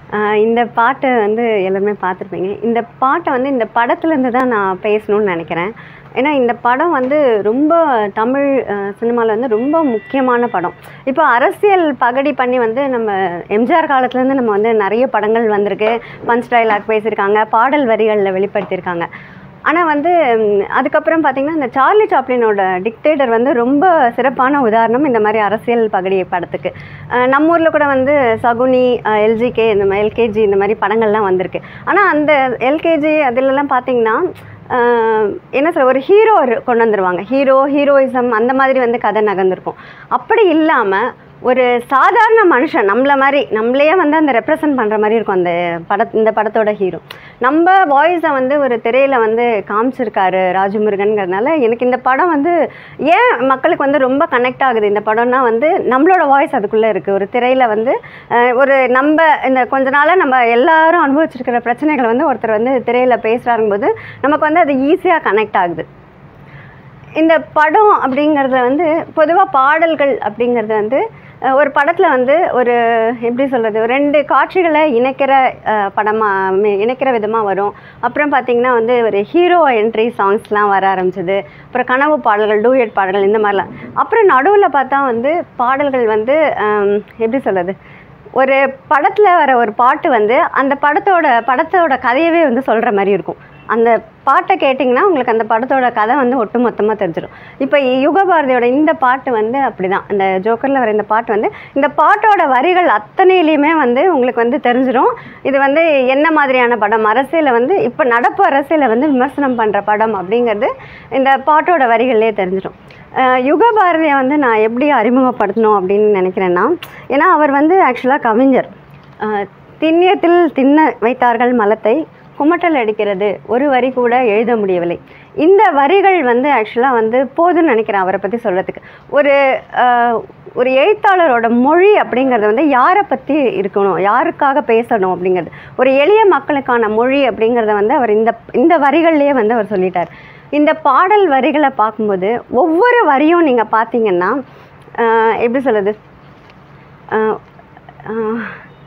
ஆஹ் இந்த பாட்டு வந்து எல்லாருமே பார்த்துருப்பீங்க இந்த பாட்டை வந்து இந்த படத்துலேருந்து தான் நான் பேசணும்னு நினைக்கிறேன் ஏன்னா இந்த படம் வந்து ரொம்ப தமிழ் சினிமாவில் வந்து ரொம்ப முக்கியமான படம் இப்போ அரசியல் பகடி பண்ணி வந்து நம்ம எம்ஜிஆர் காலத்துலேருந்து நம்ம வந்து நிறைய படங்கள் வந்திருக்கு பஞ்ச் டைலாக் பேசியிருக்காங்க பாடல் வரிகளில் வெளிப்படுத்தியிருக்காங்க ஆனால் வந்து ம், அதுக்கப்புறம் பார்த்தீங்கன்னா இந்த சார்லி சாப்ளினோட டிக்டேட்டர் வந்து ரொம்ப சிறப்பான உதாரணம் இந்த மாதிரி அரசியல் பகடி படத்துக்கு அஹ், நம்ம ஊரில் கூட வந்து சகுனி எல்ஜிகே இந்த மாதிரி எல்கேஜி இந்த மாதிரி படங்கள்லாம் வந்திருக்கு ஆனால் அந்த எல்கேஜி அதிலெல்லாம் பார்த்தீங்கன்னா அஹ், என்ன சொல்ல ஒரு ஹீரோ கொண்டு வந்துருவாங்க ஹீரோ ஹீரோயிசம் அந்த மாதிரி வந்து கதை நகர்ந்திருக்கும் அப்படி இல்லாமல் ஒரு சாதாரண மனுஷன் நம்மள மாதிரி நம்மளையே வந்து அந்த ரெப்ரசன்ட் பண்ணுற மாதிரி இருக்கும் அந்த பட இந்த படத்தோட ஹீரோ நம்ம வாய்ஸை வந்து ஒரு திரையில் வந்து காமிச்சிருக்காரு ராஜமுருகன்கிறதுனால எனக்கு இந்த படம் வந்து ஏன் மக்களுக்கு வந்து ரொம்ப கனெக்ட் ஆகுது இந்த படம்னா வந்து நம்மளோட வாய்ஸ் அதுக்குள்ளே இருக்குது ஒரு திரையில் வந்து அஹ், ஒரு நம்ம இந்த கொஞ்ச நாளாக நம்ம எல்லாரும் அனுபவிச்சிருக்கிற பிரச்சனைகளை வந்து ஒருத்தர் வந்து திரையில் பேசுகிறாருங்கும்போது நமக்கு வந்து அது ஈஸியாக கனெக்ட் ஆகுது இந்த படம் அப்படிங்கிறது வந்து பொதுவாக பாடல்கள் அப்படிங்கிறது வந்து அஹ், ஒரு படத்தில் வந்து ஒரு எப்படி சொல்கிறது ரெண்டு காட்சிகளை இணைக்கிற படமாக இணைக்கிற விதமாக வரும் அப்புறம் பார்த்திங்கன்னா வந்து ஒரு ஹீரோ என்ட்ரி சாங்ஸ்லாம் வர ஆரம்பிச்சது அப்புறம் கனவு பாடல்கள் டூயட் பாடல்கள் இந்த மாதிரிலாம் அப்புறம் நடுவில் பார்த்தா வந்து பாடல்கள் வந்து ஆம், எப்படி சொல்கிறது ஒரு படத்தில் வர ஒரு பாட்டு வந்து அந்த படத்தோட படத்தோட கதையவே வந்து சொல்கிற மாதிரி இருக்கும் அந்த பாட்டை கேட்டிங்கன்னா உங்களுக்கு அந்த படத்தோட கதை வந்து ஒட்டு மொத்தமாக தெரிஞ்சிடும் இப்போ யுகபாரதியோட இந்த பாட்டு வந்து அப்படிதான் அந்த ஜோக்கரில் வர இந்த பாட்டு வந்து இந்த பாட்டோட வரிகள் அத்தனையிலையுமே வந்து உங்களுக்கு வந்து தெரிஞ்சிடும் இது வந்து என்ன மாதிரியான படம் அரசியலை வந்து இப்போ நடப்பு அரசியலை வந்து விமர்சனம் பண்ணுற படம் அப்படிங்கிறது இந்த பாட்டோட வரிகள்லேயே தெரிஞ்சிடும் அஹ் யுகபாரதியை வந்து நான் எப்படி அறிமுகப்படுத்தணும் அப்படின்னு நினைக்கிறேன்னா ஏன்னா அவர் வந்து ஆக்சுவலாக கவிஞர் அஹ் திண்ணியத்தில் தின்ன வைத்தார்கள் மலத்தை குமட்டல் அடிக்கிறது ஒரு வரி கூட எழுத முடியவில்லை இந்த வரிகள் வந்து ஆக்சுவலாக வந்து போதும்னு நினைக்கிறேன் அவரை பற்றி சொல்கிறதுக்கு ஒரு அஹ், ஒரு எழுத்தாளரோட மொழி அப்படிங்கிறது வந்து யாரை பற்றி இருக்கணும் யாருக்காக பேசணும் அப்படிங்கிறது ஒரு எளிய மக்களுக்கான மொழி அப்படிங்கிறத வந்து அவர் இந்த இந்த வரிகள்லேயே வந்து அவர் சொல்லிட்டார் இந்த பாடல் வரிகளை பார்க்கும்போது ஒவ்வொரு வரியும் நீங்கள் பார்த்தீங்கன்னா அஹ், எப்படி சொல்லுது அஹ், அஹ்,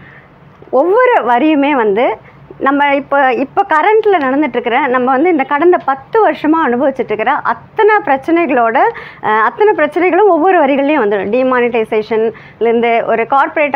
ஒவ்வொரு வரியுமே வந்து நம்ம இப்போ இப்போ கரண்ட்டில் நடந்துட்டுருக்கிற நம்ம வந்து இந்த கடந்த பத்து வருஷமாக அனுபவிச்சுட்ருக்கிற அத்தனை பிரச்சனைகளோட அஹ், அத்தனை பிரச்சனைகளும் ஒவ்வொரு வரிகள்லையும் வந்துடும் டிமானிட்டைசேஷன்லேருந்து ஒரு கார்ப்பரேட்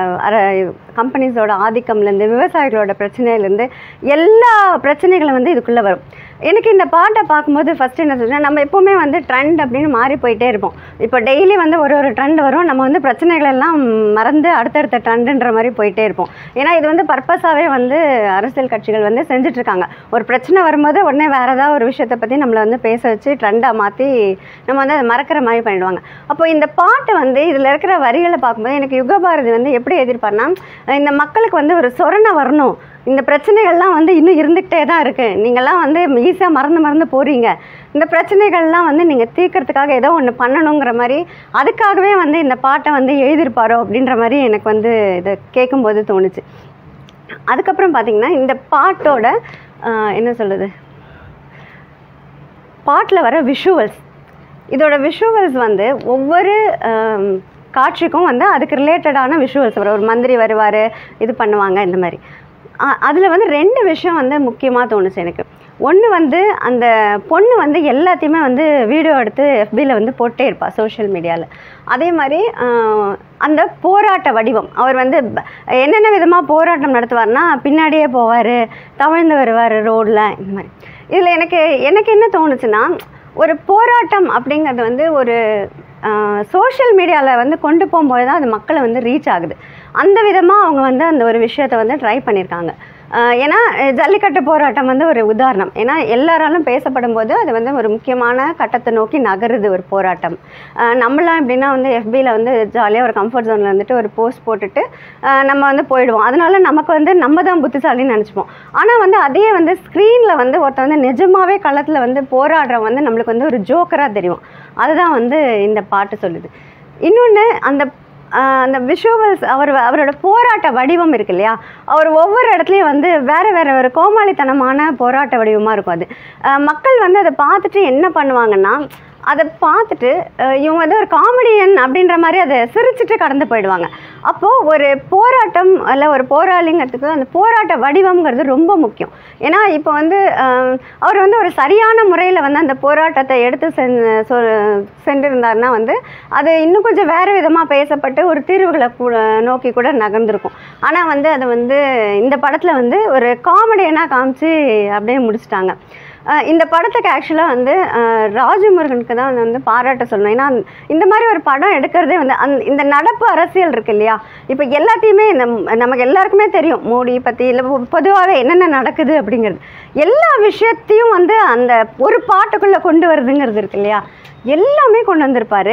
கம்பெனிஸோட ஆதிக்கம்லேருந்து விவசாயிகளோட பிரச்சனையிலேருந்து எல்லா பிரச்சனைகளும் வந்து இதுக்குள்ளே வரும் எனக்கு இந்த பாட்டை பார்க்கும்போது ஃபஸ்ட்டு என்ன சொல்றேன் நம்ம எப்போவுமே வந்து ட்ரெண்ட் அப்படின்னு மாறி போயிட்டே இருப்போம் இப்போ டெய்லி வந்து ஒரு ஒரு ட்ரெண்ட் வரும் நம்ம வந்து பிரச்சனைகள் எல்லாம் மறந்து அடுத்தடுத்த ட்ரெண்டுன்ற மாதிரி போயிட்டே இருப்போம் ஏன்னா இது வந்து பர்பஸாகவே வந்து அரசியல் கட்சிகள் வந்து செஞ்சுட்ருக்காங்க ஒரு பிரச்சனை வரும்போது உடனே வேறு ஏதாவது ஒரு விஷயத்தை பற்றி நம்மளை வந்து பேச வச்சு ட்ரெண்டாக மாற்றி நம்ம வந்து அதை மறக்கிற மாதிரி பண்ணிடுவாங்க அப்போ இந்த பாட்டு வந்து இதில் இருக்கிற வரிகளை பார்க்கும்போது எனக்கு யுகபாரதி வந்து எப்படி எதிர்பார்னா இந்த மக்களுக்கு வந்து ஒரு சொரணை வரணும் இந்த பிரச்சனைகள்லாம் வந்து இன்னும் இருந்துக்கிட்டே தான் இருக்குது நீங்கள்லாம் வந்து ஈஸியாக மறந்து மறந்து போகிறீங்க இந்த பிரச்சனைகள்லாம் வந்து நீங்கள் தீர்க்கறதுக்காக ஏதோ ஒன்று பண்ணணுங்கிற மாதிரி அதுக்காகவே வந்து இந்த பாட்டை வந்து எழுதியிருப்பாரோ அப்படின்ற மாதிரி எனக்கு வந்து இதை கேட்கும்போது தோணுச்சு அதுக்கப்புறம் பார்த்தீங்கன்னா இந்த பாட்டோட ஆஹ், என்ன சொல்லுது பாட்டில் வர விஷுவல்ஸ் இதோட விஷுவல்ஸ் வந்து ஒவ்வொரு ஆம், காட்சிக்கும் வந்து அதுக்கு ரிலேட்டடான விஷுவல்ஸ் வரும் ஒரு மந்திரி வருவார் இது பண்ணுவாங்க இந்த மாதிரி அதில் வந்து ரெண்டு விஷயம் வந்து முக்கியமாக தோணுச்சு எனக்கு ஒன்று வந்து அந்த பொண்ணு வந்து எல்லாத்தையுமே வந்து வீடியோ எடுத்து எஃபியில் வந்து போட்டே இருப்பாள் சோஷியல் மீடியாவில் அதே மாதிரி ஆஹ், அந்த போராட்ட வடிவம் அவர் வந்து ப- என்னென்ன விதமாக போராட்டம் நடத்துவார்னா பின்னாடியே போவார் தவழ்ந்து வருவார் ரோடில் இந்த மாதிரி இதில் எனக்கு எனக்கு என்ன தோணுச்சுன்னா ஒரு போராட்டம் அப்படிங்கிறது வந்து ஒரு சோஷியல் மீடியாவில் வந்து கொண்டு போகும்போது தான் அது மக்களை வந்து ரீச் ஆகுது அந்த விதமாக அவங்க வந்து அந்த ஒரு விஷயத்தை வந்து ட்ரை பண்ணியிருக்காங்க ஆஹ் ஏன்னா அஹ் ஜல்லிக்கட்டு போராட்டம் வந்து ஒரு உதாரணம் ஏன்னா எல்லாராலும் பேசப்படும் போது அது வந்து ஒரு முக்கியமான கட்டத்தை நோக்கி நகருது ஒரு போராட்டம் ஆஹ் நம்மளாம் எப்படின்னா வந்து எஃபியில் வந்து ஜாலியாக ஒரு கம்ஃபர்ட் ஜோனில் வந்துட்டு ஒரு போஸ்ட் போட்டுட்டு ஆஹ் நம்ம வந்து போயிடுவோம் அதனால நமக்கு வந்து நம்ம தான் புத்திசாலின்னு நினச்சிப்போம் ஆனால் வந்து அதே வந்து ஸ்க்ரீனில் வந்து ஒருத்தன் வந்து நிஜமாவே களத்தில் வந்து போராடுறவன் வந்து நம்மளுக்கு வந்து ஒரு ஜோக்கராக தெரியும் அதுதான் வந்து இந்த பாட்டு சொல்லுது இன்னொன்று அந்த ஆஹ் அந்த விஷுவல்ஸ் அவர் அவரோட போராட்ட வடிவம் இருக்கு இல்லையா அவர் ஒவ்வொரு இடத்துலையும் வந்து வேறு வேறு ஒரு கோமாளித்தனமான போராட்ட வடிவமாக இருக்கும் அது ஆஹ் மக்கள் வந்து அதை பார்த்துட்டு என்ன பண்ணுவாங்கன்னா அதை பார்த்துட்டு அஹ், இவங்க வந்து ஒரு காமெடியன் அப்படின்ற மாதிரி அதை சிரிச்சிட்டு கடந்து போயிடுவாங்க அப்போது ஒரு போராட்டம் அல்ல ஒரு போராளிங்கிறதுக்கு அந்த போராட்ட வடிவம்ங்கிறது ரொம்ப முக்கியம் ஏன்னா இப்போ வந்து அஹ், அவர் வந்து ஒரு சரியான முறையில் வந்து அந்த போராட்டத்தை எடுத்து சென் சொ- சென்றிருந்தாருன்னா வந்து அது இன்னும் கொஞ்சம் வேறு விதமாக பேசப்பட்டு ஒரு தீர்வுகளை கூட நோக்கி கூட நகர்ந்திருக்கும் ஆனால் வந்து அதை வந்து இந்த படத்தில் வந்து ஒரு காமெடியனாக காமிச்சு அப்படியே முடிச்சிட்டாங்க அஹ் இந்த படத்துக்கு ஆக்சுவலாக வந்து அஹ் ராஜமுருகனுக்கு தான் வந்து பாராட்ட சொல்லணும் ஏன்னா அந்த- இந்த மாதிரி ஒரு படம் எடுக்கிறதே வந்து அந் இந்த நடப்பு அரசியல் இருக்கு இல்லையா இப்போ எல்லாத்தையுமே இந்த நமக்கு எல்லாருக்குமே தெரியும் மோடி பற்றி இல்லை பொதுவாகவே என்னென்ன நடக்குது அப்படிங்கிறது எல்லா விஷயத்தையும் வந்து அந்த ஒரு பாட்டுக்குள்ளே கொண்டு வருதுங்கிறது இருக்கு இல்லையா எல்லாமே கொண்டு வந்திருப்பாரு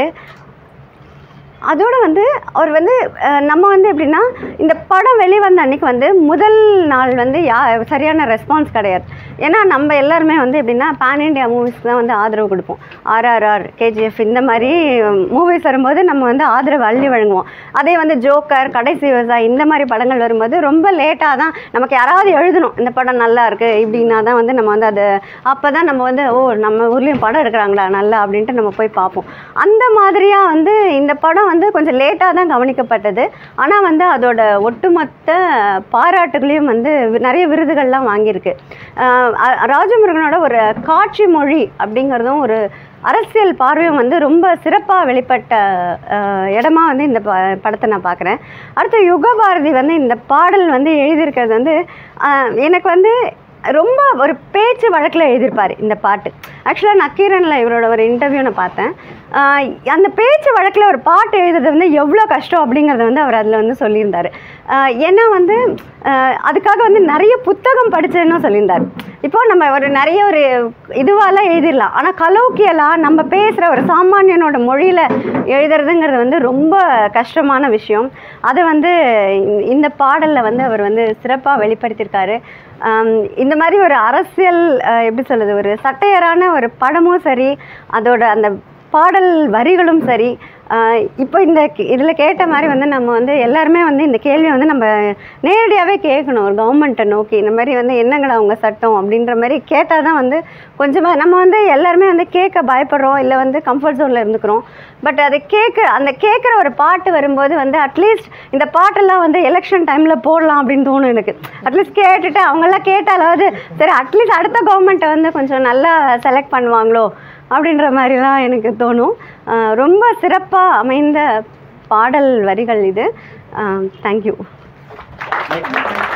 அதோட வந்து அவர் வந்து அஹ், நம்ம வந்து எப்படின்னா இந்த படம் வெளிவந்த அன்னைக்கு வந்து முதல் நாள் வந்து யா சரியான ரெஸ்பான்ஸ் கிடையாது ஏன்னா நம்ம எல்லாருமே வந்து எப்படின்னா பேன் இண்டியா மூவிஸ்க்கு தான் வந்து ஆதரவு கொடுப்போம் ஆர்ஆர்ஆர் கேஜிஎஃப் இந்த மாதிரி மூவிஸ் வரும்போது நம்ம வந்து ஆதரவு அள்ளி வழங்குவோம் அதே வந்து ஜோக்கர் கடைசி விவசாயி இந்த மாதிரி படங்கள் வரும்போது ரொம்ப லேட்டாக தான் நமக்கு யாராவது எழுதணும் இந்த படம் நல்லா இருக்குது இப்படின்னா தான் வந்து நம்ம வந்து அது அப்போ தான் நம்ம வந்து ஓ நம்ம ஊர்லேயும் படம் எடுக்கிறாங்களா நல்லா அப்படின்ட்டு நம்ம போய் பார்ப்போம் அந்த மாதிரியாக வந்து இந்த படம் வந்து கொஞ்சம் லேட்டாக தான் கவனிக்கப்பட்டது ஆனால் வந்து அதோட ஒட்டுமொத்த பாராட்டுகளையும் வந்து வி- நிறைய விருதுகள்லாம் வாங்கியிருக்கு ஆஹ் அ- ராஜமுருகனோட ஒரு காட்சி மொழி அப்படிங்கிறதும் ஒரு அரசியல் பார்வையும் வந்து ரொம்ப சிறப்பாக வெளிப்பட்ட ஆஹ் இடமா வந்து இந்த ப படத்தை நான் பார்க்குறேன் அடுத்து யுகபாரதி வந்து இந்த பாடல் வந்து எழுதியிருக்கிறது வந்து ஆஹ் எனக்கு வந்து ரொம்ப ஒரு பேச்சு வழக்கில் எழுதியிருப்பார் இந்த பாட்டு ஆக்சுவலாக நக்கீரனில் இவரோட ஒரு இன்டர்வியூ நான் பார்த்தேன் ஆஹ் அந்த பேச்சு வழக்கில் ஒரு பாட்டு எழுதுறது வந்து எவ்வளோ கஷ்டம் அப்படிங்கிறத வந்து அவர் அதில் வந்து சொல்லியிருந்தார் ஆஹ் ஏன்னா வந்து ஆஹ் அதுக்காக வந்து நிறைய புத்தகம் படித்தேன்னு சொல்லியிருந்தார் இப்போ நம்ம ஒரு நிறைய ஒரு இதுவாலாம் எழுதிடலாம் ஆனால் கலோக்கியலாக நம்ம பேசுகிற ஒரு சாமானியனோட மொழியில் எழுதுறதுங்கிறது வந்து ரொம்ப கஷ்டமான விஷயம் அதை வந்து இந்த- இந்த பாடலில் வந்து அவர் வந்து சிறப்பாக வெளிப்படுத்தியிருக்காரு ஆம், இந்த மாதிரி ஒரு அரசியல் அஹ், எப்படி சொல்லுது ஒரு சட்டையரான ஒரு படமும் சரி அதோட அந்த பாடல் வரிகளும் சரி ஆஹ், இப்போ இந்த இதில் கேட்ட மாதிரி வந்து நம்ம வந்து எல்லாருமே வந்து இந்த கேள்வியை வந்து நம்ம நேரடியாகவே கேட்கணும் ஒரு கவர்மெண்ட்டை நோக்கி இந்த மாதிரி வந்து என்னங்கடா அவங்க சட்டம் அப்படின்ற மாதிரி கேட்டால் தான் வந்து கொஞ்சமாக நம்ம வந்து எல்லாருமே வந்து கேட்க பயப்படுறோம் இல்லை வந்து கம்ஃபர்ட் ஜோனில் இருந்துக்கிறோம் பட் அதை கேட்க அந்த கேட்குற ஒரு பாட்டு வரும்போது வந்து அட்லீஸ்ட் இந்த பாட்டெல்லாம் வந்து எலெக்ஷன் டைமில் போடலாம் அப்படின்னு தோணும் எனக்கு அட்லீஸ்ட் கேட்டுட்டு அவங்கெல்லாம் கேட்டாலாவது சரி அட்லீஸ்ட் அடுத்த கவர்மெண்ட்டை வந்து கொஞ்சம் நல்லா செலக்ட் பண்ணுவாங்களோ அப்படின்ற மாதிரிலாம் எனக்கு தோணும் ஆஹ் ரொம்ப சிறப்பாக அமைந்த பாடல் வரிகள் இது தேங்க்யூ